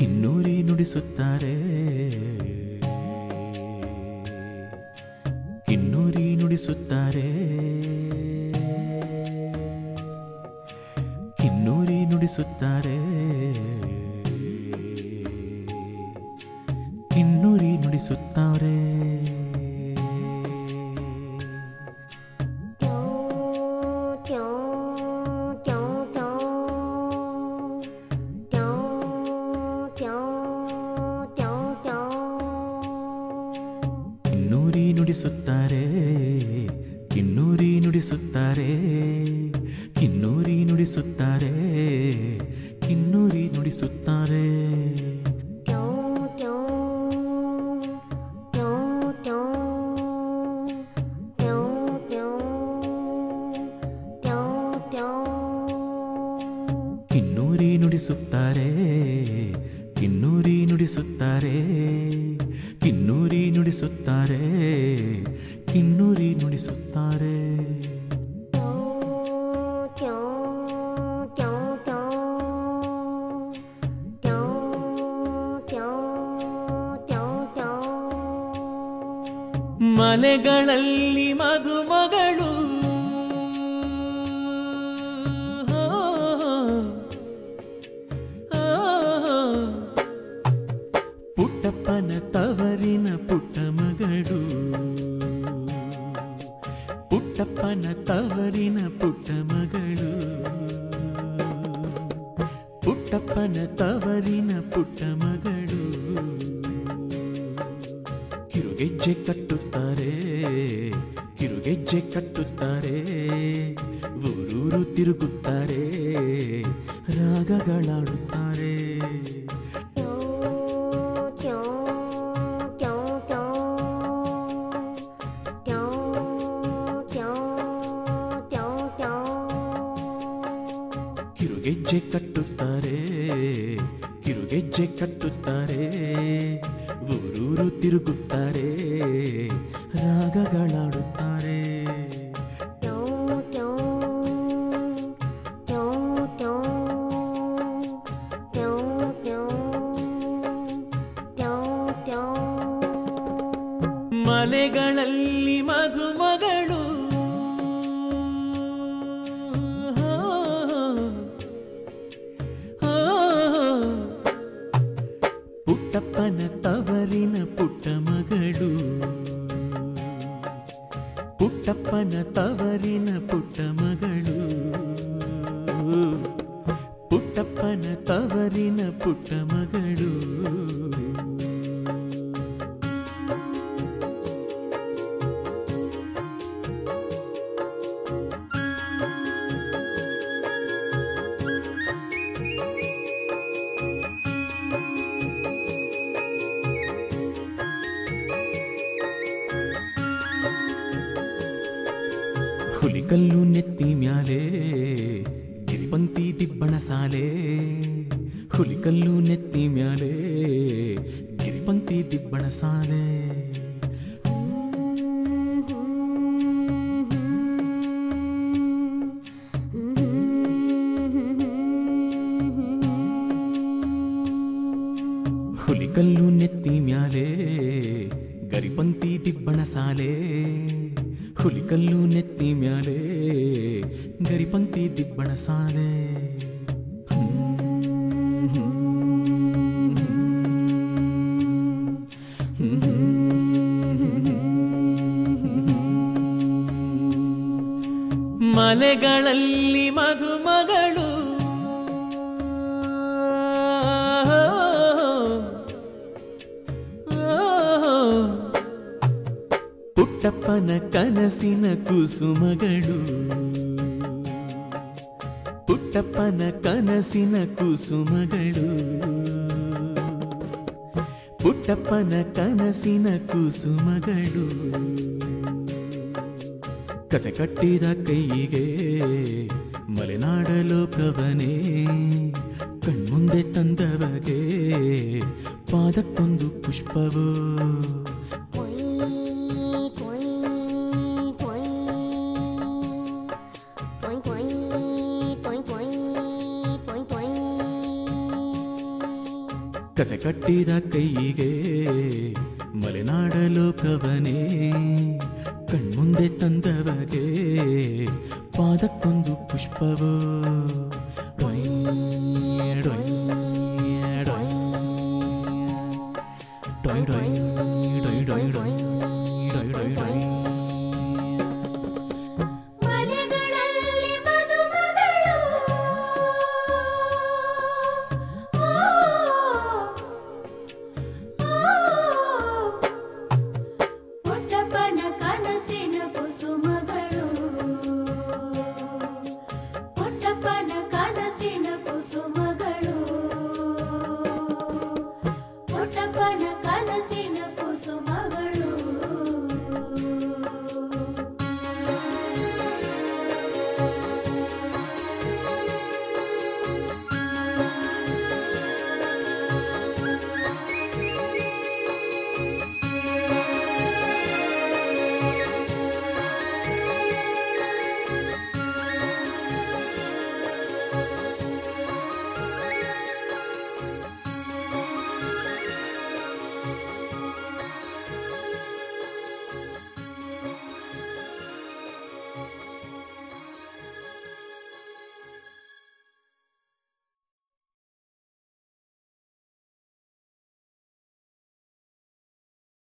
ಕಿನ್ನೂರಿ ನುಡಿಸುತ್ತಾರೆ ಕಿನ್ನೂರಿ ನುಡಿಸುತ್ತಾರೆ ಕಿನ್ನೂರಿ ನುಡಿಸುತ್ತಾರೆ ಕಿನ್ನೂರಿ ನುಡಿಸುತ್ತಾರೆ ಕಿನ್ನೂರಿ ನುಡಿಸುತ್ತಾರೆ ಕಿನ್ನೂರಿ ನುಡಿಸುತ್ತಾರೆ ಕಿನ್ನೂರಿ ನುಡಿಸುತ್ತಾರೆ ಕಿನ್ನೂರಿ ನುಡಿಸುತ್ತಾರೆ ಕಿನ್ನೂರಿ ನುಡಿಸುತ್ತಾರೆ ಕಿನ್ನೂರಿ ನುಡಿಸುತ್ತಾರೆ ಕಿನ್ನೂರಿ ನುಡಿಸುತ್ತಾರೆ ಕಿನ್ನೂರಿ ನುಡಿಸುತ್ತಾರೆ ಮಲೆಗಳಲ್ಲಿ ಮಧುಮಗಳು ಪುಟ್ಟಪ್ಪನ ತವರಿನ ಪುಟ್ಟ ಮಗಳು ಪುಟ್ಟಪ್ಪನ ತವರಿನ ಪುಟ್ಟ ಮಗಳು ಪುಟ್ಟಪ್ಪನ ತವರಿನ ಪುಟ್ಟ ಮಗಳು ಕಿರುಗೆಜ್ಜೆ ಕಟ್ಟುತ್ತಾರೆ ಕಿರುಗೆಜ್ಜೆ ಕಟ್ಟುತ್ತಾರೆ ಊರೂರು ತಿರುಗುತ್ತಾರೆ ರಾಗಗಳಾಡುತ್ತಾರೆ ಕಿರುಗೆಜ್ಜೆ ಕಟ್ಟುತ್ತಾರೆ ಕಿರುಗೆಜ್ಜೆ ಕಟ್ಟುತ್ತಾರೆ ಊರೂರು ತಿರುಗುತ್ತಾರೆ ರಾಗಗಳಾಡುತ್ತಾರೆ ಮಲೆಗಳಲ್ಲಿ ಮಧುಮಗಳು ಪುಟ್ಟಪ್ಪನ ತವರಿನ ಪುಟ್ಟ ಮಗಳು ಪುಟ್ಟಪ್ಪನ ತವರಿನ ಪುಟ್ಟ ಮಗಳು ಪುಟ್ಟಪ್ಪನ ತವರಿನ ಪುಟ್ಟ ಮಗಳು ಹುಲಿಕಲ್ಲು ನೆತ್ತಿ ಮ್ಯಾಲೆ ಗಿರಿಪಂಕ್ತಿ ದಿಬ್ಬಣ ಸಾಲೆ ಹುಲಿಕಲ್ಲು ನೆತ್ತಿ ಮ್ಯಾಲೆ ಗಿರಿಪಂಕ್ತಿ ದಿಬ್ಬಣ ಸಾಲೆ ಹುಲಿಕಲ್ಲು ನೆತ್ತಿ ಮ್ಯಾಲೆ ಗರಿಪಂಕ್ತಿ ದಿಬ್ಬಣ ಸಾಲೆ ಹುಲಿಕಲ್ಲು ನೆತ್ತಿ ಮ್ಯಾಲೆ ಗರಿಪಂಕ್ತಿ ದಿಬ್ಬಣ ಸಾಲೆ ಮಲೆಗಳಲ್ಲಿ ಮಧುಮಗಳು ಪುಟ್ಟಪ್ಪನ ಕನಸಿನ ಕುಸುಮಗಳು ಪುಟ್ಟಪ್ಪನ ಕನಸಿನ ಕುಸುಮಗಳು ಪುಟ್ಟಪ್ಪನ ಕನಸಿನ ಕುಸುಮಗಳು ಕತೆ ಕಟ್ಟಿದ ಕೈಗೆ ಮಲೆನಾಡ ಲೋಕವನೇ ಕಣ್ಮುಂದೆ ತಂದವಗೆ ಪಾದಕ್ಕೊಂದು ಪುಷ್ಪವೋ ಕತೆ ಕಟ್ಟಿದ ಕೈಗೆ ಮಲೆನಾಡ ಲೋಕವನೇ ಕಣ್ಮುಂದೆ ತಂದವಗೆ ಪಾದಕ್ಕೊಂದು ಪುಷ್ಪವೋ ಡೊಯ್ ಡೊಯ್